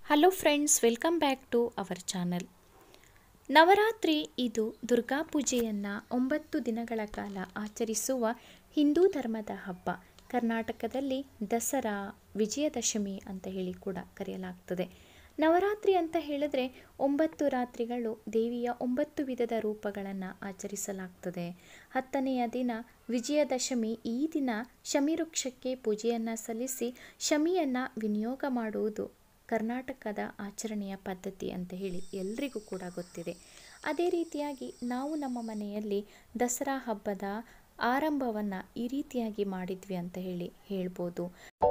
hello friends welcome back to our channel Navaratri ಇದು ದುರ್ಗಾ ಪೂಜೆಯನ್ನು ಒಂಬತ್ತು ದಿನಗಳ ಕಾಲ ಆಚರಿಸುವ ಹಿಂದೂ ಧರ್ಮದ ಹಬ್ಬ ಕರ್ನಾಟಕದಲ್ಲಿ ದಸರಾ ವಿಜಯದಶಮಿ ಅಂತ ಹೇಳಿ ಕೂಡ ಕರೆಯಲಾಗ್ತದೆ ನವರಾತ್ರಿ ಅಂತ ಹೇಳಿದ್ರೆ ಒಂಬತ್ತು ರಾತ್ರಿಗಳು ದೇವಿಯ ಒಂಬತ್ತು ವಿಧದ ರೂಪಗಳನ್ನು ಆಚರಿಸಲಾಗ್ತದೆ ಹತ್ತನೆಯ ದಿನ ವಿಜಯದಶಮಿ ಈ ದಿನ ಶಮಿವೃಕ್ಷಕ್ಕೆ ಪೂಜೆಯನ್ನು ಸಲ್ಲಿಸಿ ಶಮಿಯನ್ನು ವಿನಿಯೋಗ ಮಾಡುವುದು ಕರ್ನಾಟಕದ ಆಚರಣೆಯ ಪದ್ಧತಿ ಅಂತ ಹೇಳಿ ಎಲ್ರಿಗೂ ಕೂಡ ಗೊತ್ತಿದೆ ಅದೇ ರೀತಿಯಾಗಿ ನಾವು ನಮ್ಮ ಮನೆಯಲ್ಲಿ ದಸರಾ ಹಬ್ಬದ ಆರಂಭವನ್ನು ಈ ರೀತಿಯಾಗಿ ಮಾಡಿದ್ವಿ ಅಂತ ಹೇಳಿ ಹೇಳ್ಬೋದು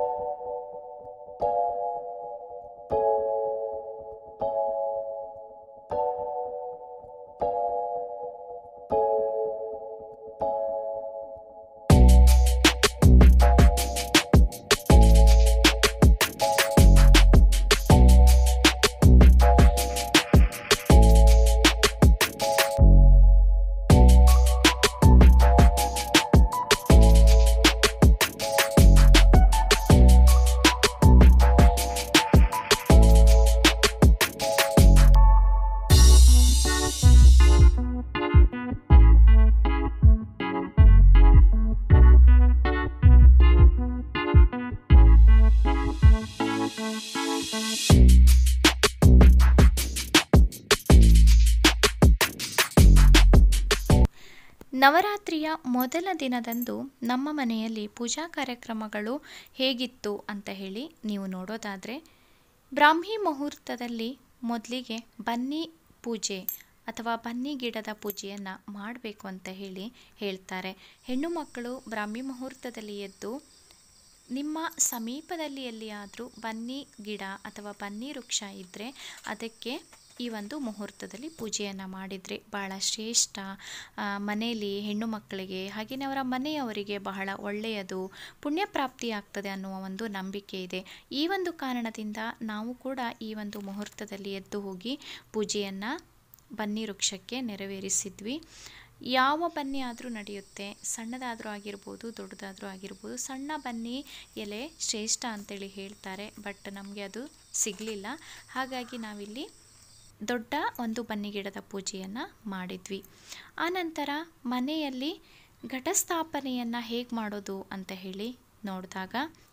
ನವರಾತ್ರಿಯ ಮೊದಲ ದಿನದಂದು ನಮ್ಮ ಮನೆಯಲ್ಲಿ ಪೂಜಾ ಕಾರ್ಯಕ್ರಮಗಳು ಹೇಗಿತ್ತು ಅಂತ ಹೇಳಿ ನೀವು ನೋಡೋದಾದರೆ ಬ್ರಾಹ್ಮಿ ಮುಹೂರ್ತದಲ್ಲಿ ಮೊದಲಿಗೆ ಬನ್ನಿ ಪೂಜೆ ಅಥವಾ ಬನ್ನಿ ಗಿಡದ ಪೂಜೆಯನ್ನು ಮಾಡಬೇಕು ಅಂತ ಹೇಳಿ ಹೇಳ್ತಾರೆ ಹೆಣ್ಣು ಮಕ್ಕಳು ಬ್ರಾಹ್ಮಿ ಮುಹೂರ್ತದಲ್ಲಿ ಎದ್ದು ನಿಮ್ಮ ಸಮೀಪದಲ್ಲಿ ಎಲ್ಲಿಯಾದರೂ ಬನ್ನಿ ಗಿಡ ಅಥವಾ ಬನ್ನಿ ವೃಕ್ಷ ಇದ್ದರೆ ಅದಕ್ಕೆ ಈ ಒಂದು ಮುಹೂರ್ತದಲ್ಲಿ ಪೂಜೆಯನ್ನು ಮಾಡಿದರೆ ಬಹಳ ಶ್ರೇಷ್ಠ ಮನೆಯಲ್ಲಿ ಹೆಣ್ಣು ಮಕ್ಕಳಿಗೆ ಹಾಗೆಯೇ ಅವರ ಮನೆಯವರಿಗೆ ಬಹಳ ಒಳ್ಳೆಯದು ಪುಣ್ಯ ಪ್ರಾಪ್ತಿಯಾಗ್ತದೆ ಅನ್ನುವ ಒಂದು ನಂಬಿಕೆ ಇದೆ ಈ ಒಂದು ಕಾರಣದಿಂದ ನಾವು ಕೂಡ ಈ ಒಂದು ಮುಹೂರ್ತದಲ್ಲಿ ಎದ್ದು ಹೋಗಿ ಪೂಜೆಯನ್ನು ಬನ್ನಿ ವೃಕ್ಷಕ್ಕೆ ನೆರವೇರಿಸಿದ್ವಿ ಯಾವ ಬನ್ನಿ ಆದರೂ ನಡೆಯುತ್ತೆ ಸಣ್ಣದಾದರೂ ಆಗಿರ್ಬೋದು ದೊಡ್ಡದಾದರೂ ಆಗಿರ್ಬೋದು ಸಣ್ಣ ಬನ್ನಿ ಎಲೆ ಶ್ರೇಷ್ಠ ಅಂತೇಳಿ ಹೇಳ್ತಾರೆ ಬಟ್ ನಮಗೆ ಅದು ಸಿಗಲಿಲ್ಲ ಹಾಗಾಗಿ ನಾವಿಲ್ಲಿ ದೊಡ್ಡ ಒಂದು ಬನ್ನಿ ಗಿಡದ ಪೂಜೆಯನ್ನು ಮಾಡಿದ್ವಿ ಆನಂತರ ಮನೆಯಲ್ಲಿ ಘಟಸ್ಥಾಪನೆಯನ್ನು ಹೇಗೆ ಮಾಡೋದು ಅಂತ ಹೇಳಿ ನೋಡಿದಾಗ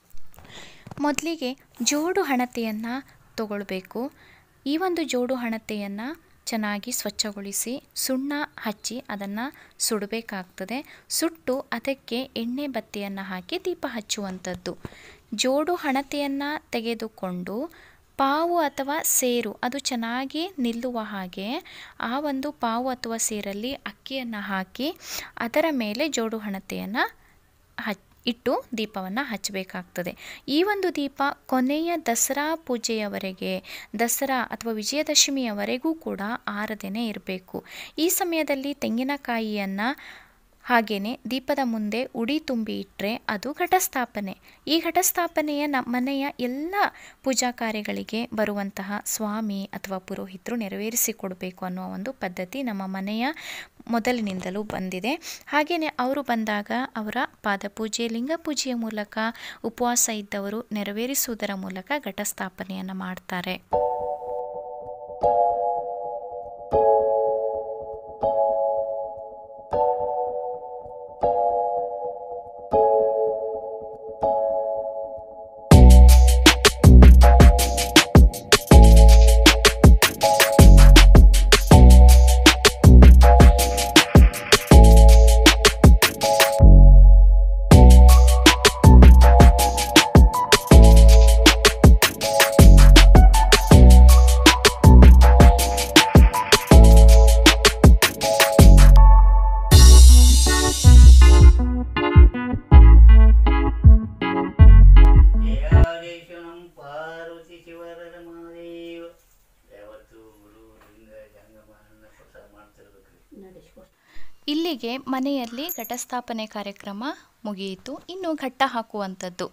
ಮೊದಲಿಗೆ ಜೋಡು ಹಣತೆಯನ್ನು ತಗೊಳ್ಬೇಕು ಈ ಒಂದು ಜೋಡು ಹಣತೆಯನ್ನು ಚೆನ್ನಾಗಿ ಸ್ವಚ್ಛಗೊಳಿಸಿ ಸುಣ್ಣ ಹಚ್ಚಿ ಅದನ್ನು ಸುಡಬೇಕಾಗ್ತದೆ ಸುಟ್ಟು ಅದಕ್ಕೆ ಎಣ್ಣೆ ಬತ್ತಿಯನ್ನು ಹಾಕಿ ದೀಪ ಹಚ್ಚುವಂಥದ್ದು ಜೋಡು ಹಣತೆಯನ್ನು ತೆಗೆದುಕೊಂಡು ಪಾವು ಅಥವಾ ಸೇರು ಅದು ಚೆನ್ನಾಗಿ ನಿಲ್ಲುವ ಹಾಗೆ ಆ ಒಂದು ಪಾವು ಅಥವಾ ಸೇರಲ್ಲಿ ಅಕ್ಕಿಯನ್ನು ಹಾಕಿ ಅದರ ಮೇಲೆ ಜೋಡು ಹಣತೆಯನ್ನು ಹಚ್ ಇಟ್ಟು ದೀಪವನ್ನು ಹಚ್ಚಬೇಕಾಗ್ತದೆ ಈ ಒಂದು ದೀಪ ಕೊನೆಯ ದಸರಾ ಪೂಜೆಯವರೆಗೆ ದಸರಾ ಅಥವಾ ವಿಜಯದಶಮಿಯವರೆಗೂ ಕೂಡ ಆರದೇನೆ ಇರಬೇಕು ಈ ಸಮಯದಲ್ಲಿ ತೆಂಗಿನಕಾಯಿಯನ್ನು ಹಾಗೆಯೇ ದೀಪದ ಮುಂದೆ ಉಡಿ ತುಂಬಿ ಇಟ್ಟರೆ ಅದು ಘಟಸ್ಥಾಪನೆ ಈ ಘಟಸ್ಥಾಪನೆಯ ನಮ್ಮ ಮನೆಯ ಎಲ್ಲ ಪೂಜಾ ಕಾರ್ಯಗಳಿಗೆ ಬರುವಂತಹ ಸ್ವಾಮಿ ಅಥವಾ ಪುರೋಹಿತರು ನೆರವೇರಿಸಿಕೊಡಬೇಕು ಅನ್ನೋ ಒಂದು ಪದ್ಧತಿ ನಮ್ಮ ಮನೆಯ ಮೊದಲಿನಿಂದಲೂ ಬಂದಿದೆ ಹಾಗೆಯೇ ಅವರು ಬಂದಾಗ ಅವರ ಪಾದಪೂಜೆ ಲಿಂಗಪೂಜೆಯ ಮೂಲಕ ಉಪವಾಸ ಇದ್ದವರು ನೆರವೇರಿಸುವುದರ ಮೂಲಕ ಘಟಸ್ಥಾಪನೆಯನ್ನು ಮಾಡ್ತಾರೆ ಜಯಾದೇಶನಂ ಪಾರ್ವತಿ ಶಿವರರ ಮಹಾದೇವ ಯಾವತ್ತು ಗುರುವಿಂದ ಜಂಗಮನ್ನ ಪ್ರಸಾದ ಮಾಡ್ತಿರ್ಬೇಕು ಇಲ್ಲಿಗೆ ಮನೆಯಲ್ಲಿ ಘಟಸ್ಥಾಪನೆ ಕಾರ್ಯಕ್ರಮ ಮುಗಿಯಿತು ಇನ್ನು ಘಟ್ಟ ಹಾಕುವಂಥದ್ದು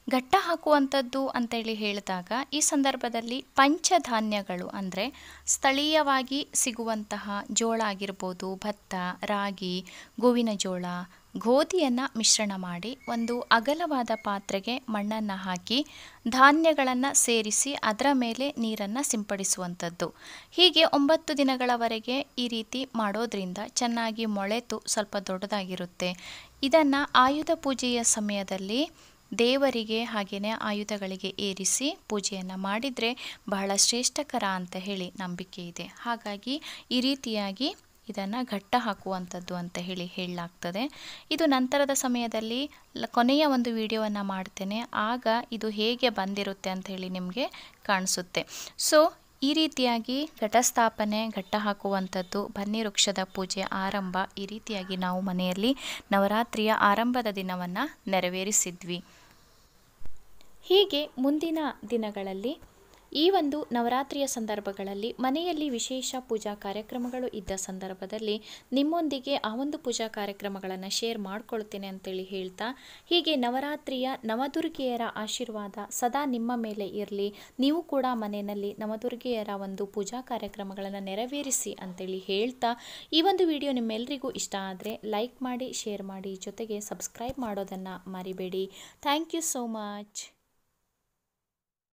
ಘಟ್ಟ ಹಾಕುವಂಥದ್ದು ಅಂತೇಳಿ ಹೇಳಿದಾಗ ಈ ಸಂದರ್ಭದಲ್ಲಿ ಪಂಚಧಾನ್ಯಗಳು ಅಂದರೆ ಸ್ಥಳೀಯವಾಗಿ ಸಿಗುವಂತಹ ಜೋಳ ಆಗಿರ್ಬೋದು ಭತ್ತ ರಾಗಿ ಗೋವಿನ ಜೋಳ ಗೋಧಿಯನ್ನು ಮಿಶ್ರಣ ಮಾಡಿ ಒಂದು ಅಗಲವಾದ ಪಾತ್ರೆಗೆ ಮಣ್ಣನ್ನು ಹಾಕಿ ಧಾನ್ಯಗಳನ್ನು ಸೇರಿಸಿ ಅದರ ಮೇಲೆ ನೀರನ್ನು ಸಿಂಪಡಿಸುವಂಥದ್ದು ಹೀಗೆ ಒಂಬತ್ತು ದಿನಗಳವರೆಗೆ ಈ ರೀತಿ ಮಾಡೋದ್ರಿಂದ ಚೆನ್ನಾಗಿ ಮೊಳೆತು ಸ್ವಲ್ಪ ದೊಡ್ಡದಾಗಿರುತ್ತೆ ಇದನ್ನು ಆಯುಧ ಪೂಜೆಯ ಸಮಯದಲ್ಲಿ ದೇವರಿಗೆ ಹಾಗೆಯೇ ಆಯುಧಗಳಿಗೆ ಏರಿಸಿ ಪೂಜೆಯನ್ನು ಮಾಡಿದರೆ ಬಹಳ ಶ್ರೇಷ್ಠಕರ ಅಂತ ಹೇಳಿ ನಂಬಿಕೆ ಇದೆ ಹಾಗಾಗಿ ಈ ರೀತಿಯಾಗಿ ಇದನ್ನು ಘಟ್ಟ ಹಾಕುವಂಥದ್ದು ಅಂತ ಹೇಳಿ ಹೇಳಲಾಗ್ತದೆ ಇದು ನಂತರದ ಸಮಯದಲ್ಲಿ ಲ- ಕೊನೆಯ ಒಂದು ವಿಡಿಯೋವನ್ನು ಮಾಡ್ತೇನೆ ಆಗ ಇದು ಹೇಗೆ ಬಂದಿರುತ್ತೆ ಅಂತ ಹೇಳಿ ನಿಮಗೆ ಕಾಣಿಸುತ್ತೆ ಸೊ ಈ ರೀತಿಯಾಗಿ ಘಟಸ್ಥಾಪನೆ ಘಟ್ಟ ಹಾಕುವಂಥದ್ದು ಬನ್ನಿ ವೃಕ್ಷದ ಪೂಜೆ ಆರಂಭ ಈ ರೀತಿಯಾಗಿ ನಾವು ಮನೆಯಲ್ಲಿ ನವರಾತ್ರಿಯ ಆರಂಭದ ದಿನವನ್ನು ನೆರವೇರಿಸಿದ್ವಿ ಹೀಗೆ ಮುಂದಿನ ದಿನಗಳಲ್ಲಿ ಈ ಒಂದು ನವರಾತ್ರಿಯ ಸಂದರ್ಭಗಳಲ್ಲಿ ಮನೆಯಲ್ಲಿ ವಿಶೇಷ ಪೂಜಾ ಕಾರ್ಯಕ್ರಮಗಳು ಇದ್ದ ಸಂದರ್ಭದಲ್ಲಿ ನಿಮ್ಮೊಂದಿಗೆ ಆ ಒಂದು ಪೂಜಾ ಕಾರ್ಯಕ್ರಮಗಳನ್ನು ಶೇರ್ ಮಾಡ್ಕೊಳ್ತೇನೆ ಅಂತೇಳಿ ಹೇಳ್ತಾ ಹೀಗೆ ನವರಾತ್ರಿಯ ನವದುರ್ಗೆಯರ ಆಶೀರ್ವಾದ ಸದಾ ನಿಮ್ಮ ಮೇಲೆ ಇರಲಿ ನೀವು ಕೂಡ ಮನೆಯಲ್ಲಿ ನವದುರ್ಗೆಯರ ಒಂದು ಪೂಜಾ ಕಾರ್ಯಕ್ರಮಗಳನ್ನು ನೆರವೇರಿಸಿ ಅಂತೇಳಿ ಹೇಳ್ತಾ ಈ ಒಂದು ವಿಡಿಯೋ ನಿಮ್ಮೆಲ್ಲರಿಗೂ ಇಷ್ಟ ಆದರೆ ಲೈಕ್ ಮಾಡಿ ಶೇರ್ ಮಾಡಿ ಜೊತೆಗೆ ಸಬ್ಸ್ಕ್ರೈಬ್ ಮಾಡೋದನ್ನು ಮರಿಬೇಡಿ ಥ್ಯಾಂಕ್ ಯು ಸೋ ಮಚ್